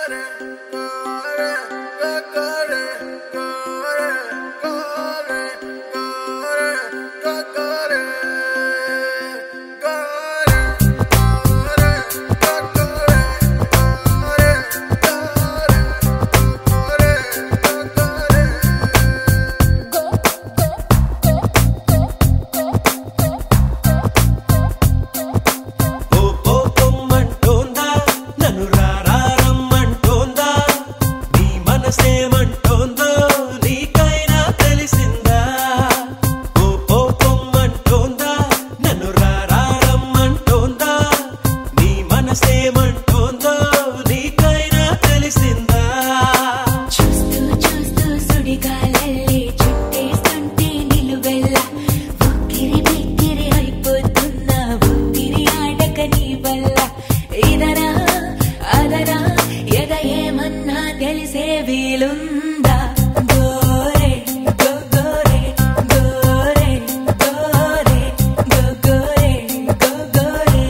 ఓ ఓ పొమ్మంటోందా నన్ను రారమ్మంటోందా నీ మనసేమంటోందో నీకైనా తెలిసిందా ఓ ఓ పొమ్మంటోందా నన్ను రారమ్మంటోందా నీ మనసేమంటోందో నీకైనా తెలిసిందా చూస్తూ చూస్తూ సుడిగాలల్లే చుట్టేస్తుంటే నిలువెల్ల ఉక్కిరి బిక్కిరి అయిపోతున్నా ఒత్తిరి ఆడక నీ వల్ల ఇదనా అదనా ఎద ఏమన్నా తెలిసే వీలుందా గోరే గో గోరే గోరే గోరే గో గోరే గో గోరే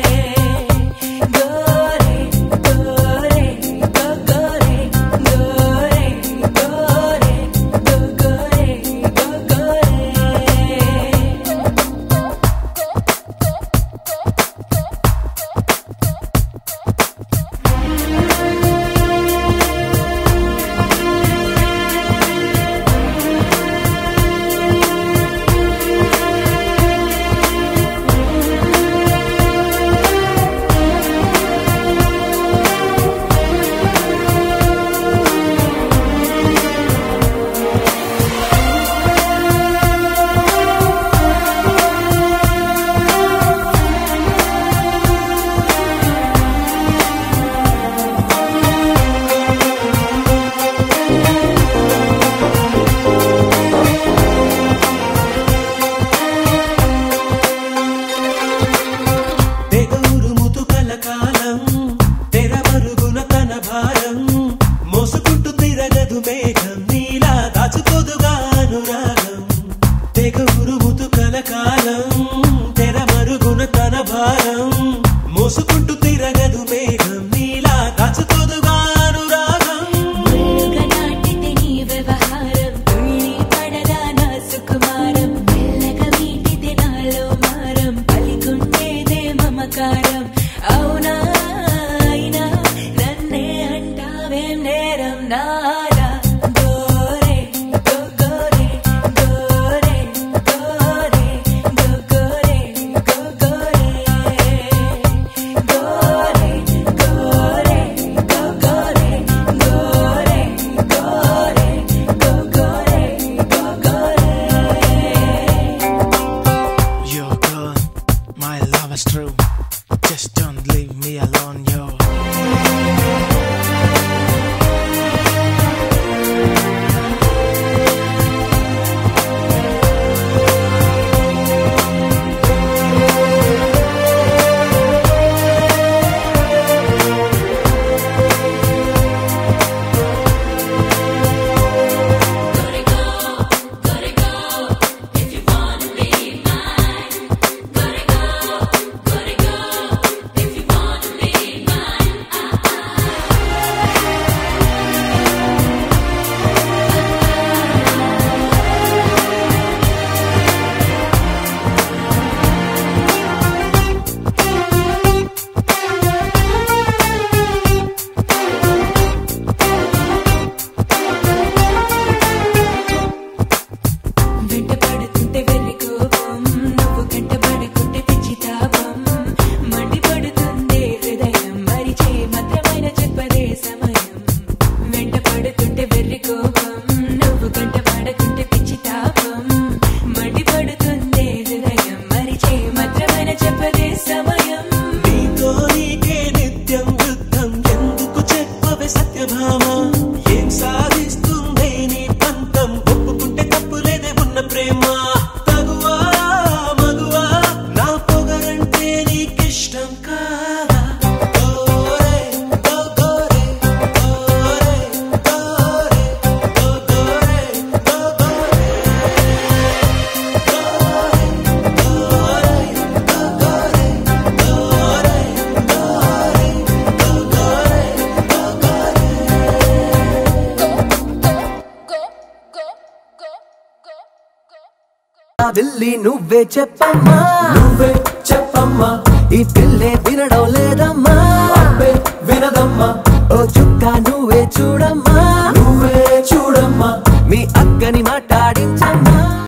గోరే గోరే గో గోరే గోరే గోరే గో గోరే గో గోరే తెగూరు ముతుకల కాలం తెరమరుగున తన భారం మోసుకుంటూ తిరగదు మేఘం నీలా దాచుకోదుగా అనురాగం తెగూరు ముతుకల కాలం తెరమరుగున తన భారం మోసుకుంటూ తిరగదు మేఘం నీలా దాచుకోదుగా అనురాగం ముళ్ళుగా నాటితే నీ వ్యవహారం తుళ్ళి పడదా నా సుకుమారం మెల్లగా వీటితే నాలో మారం పలికుండేదే మమకారం అవునా అయినా నన్నే అంటావేం నేరం నారా గోరే గో గోరే గోరే గోరే గో గోరే గో గోరే గోరే గోరే గో గోరే గోరే గోరే గో గోరే గో గోరే You're good, my love is true. Just don't leave me alone, yo. వెంట పడుతుంటే వెళ్ళి కోపం నువ్వు గంట పడుకుంటే పిచ్చి తాపం మండి పడుతుందే హృదయం మరిచే మధురమైన చెప్పదే సమయం వెంట పడుతుంటే వెళ్ళి కోపం నువ్వు గంట పడకుంటే పిచ్చి తాపం మండి పడుతుందే హృదయం మరిచే మధురమైన చెప్పదే సమయం నీతో నీకే నిత్యం యుద్ధం ఎందుకు చెప్పవే సత్యభామ ఏం సాధిస్తుందే నీ పంతం ఒప్పుకుంటే తప్పులేదే ఉన్న ప్రేమ తగువా మగువా నా పొగరంటే నీకిష్టం కాదా గోరే గో గోరే గోరే గోరే గో గోరే గో గోరే గోరే గోరే గోరే గోరే గోరే గోరే బిల్లి నువ్వే చెప్పమ్మా నువ్వే చెప్పమ్మా ఈ పిల్లే వినడం లేదమ్మా వినదమ్మా ఓ చుక్క నువ్వే చూడమ్మా